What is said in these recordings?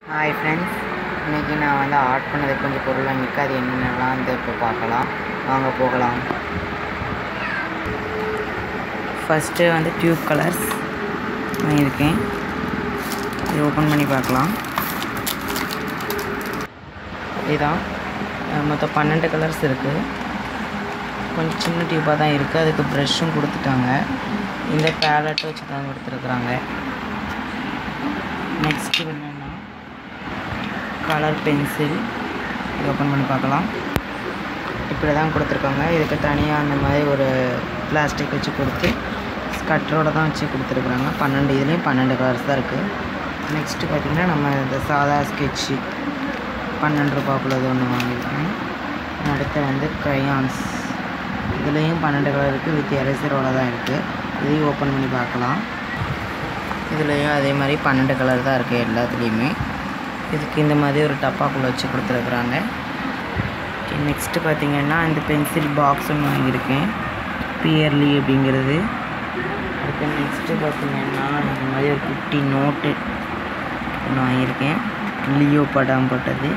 hi friends இன்றைக்கி நான் வந்து ஆர்ட் பண்ணது கொஞ்சம் பொருள் வாங்கியிருக்கேன் அது என்னென்னலாம் வந்து இப்போ பார்க்கலாம் வாங்க போகலாம் ஃபஸ்ட்டு வந்து டியூப் கலர்ஸ் வாங்கியிருக்கேன் இது ஓப்பன் பண்ணி பார்க்கலாம் இதுதான் அஹ் மொத்தம் பன்னெண்டு கலர்ஸ் இருக்குது கொஞ்சம் சின்ன டியூப்பாக தான் இருக்குது அதுக்கு ப்ரெஷ்ஷும் கொடுத்துட்டாங்க இந்த பேலட்டும் வச்சு தான் கொடுத்துருக்குறாங்க நெக்ஸ்ட்டு என்னென்னா கலர் பென்சில் இது ஓப்பன் பண்ணி பார்க்கலாம் இப்படி தான் கொடுத்துருக்காங்க இதுக்கு தனியாக அந்த மாதிரி ஒரு பிளாஸ்டிக் வச்சு கொடுத்து ஸ்கட்டரோட தான் வச்சு கொடுத்துருக்குறாங்க பன்னெண்டு இதுலேயும் பன்னெண்டு கலர்ஸ் தான் இருக்குது நெக்ஸ்ட்டு பார்த்திங்கன்னா நம்ம இந்த சாதா ஸ்கெட்சு பன்னெண்டு ரூபாக்குள்ளது ஒன்று வாங்கியிருக்கேன் அடுத்து வந்து க்ரையான்ஸ் இதுலேயும் பன்னெண்டு கலர் இருக்குது வித் எரேசரோட தான் இருக்குது இதையும் ஓப்பன் பண்ணி பார்க்கலாம் இதுலேயும் அதே மாதிரி பன்னெண்டு கலர் தான் இருக்குது எல்லாத்துலேயுமே இதுக்கு இந்த மாதிரி ஒரு டப்பாக்குள்ளே வச்சு கொடுத்துருக்குறாங்க நெக்ஸ்ட்டு பார்த்தீங்கன்னா இந்த பென்சில் பாக்ஸ் ஒன்று வாங்கியிருக்கேன் பியர்லி அப்படிங்கிறது அடுத்து நெக்ஸ்ட்டு பார்த்தீங்கன்னா இந்த மாதிரி ஒரு குட்டி நோட்டு ஒன்று வாங்கியிருக்கேன் லியோ படம் போட்டது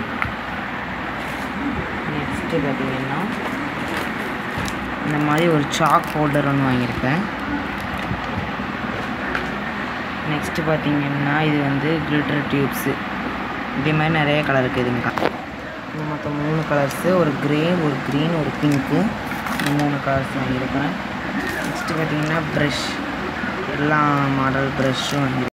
நெக்ஸ்ட்டு பார்த்தீங்கன்னா இந்த மாதிரி ஒரு சாக் ஹோல்டர் ஒன்று வாங்கியிருக்கேன் நெக்ஸ்ட்டு பார்த்தீங்கன்னா இது வந்து கிளிட்டர் டியூப்ஸு இதே மாதிரி நிறைய கலர் இருக்குது இதுங்க இது மொத்தம் மூணு கலர்ஸு ஒரு க்ரே ஒரு க்ரீன் ஒரு பிங்க்கு இந்த மூணு கலர்ஸ் வாங்கியிருக்கேன் நெக்ஸ்ட்டு பார்த்தீங்கன்னா ப்ரஷ் எல்லா மாடல் ப்ரஷ்ஷும் வாங்கியிருக்கேன்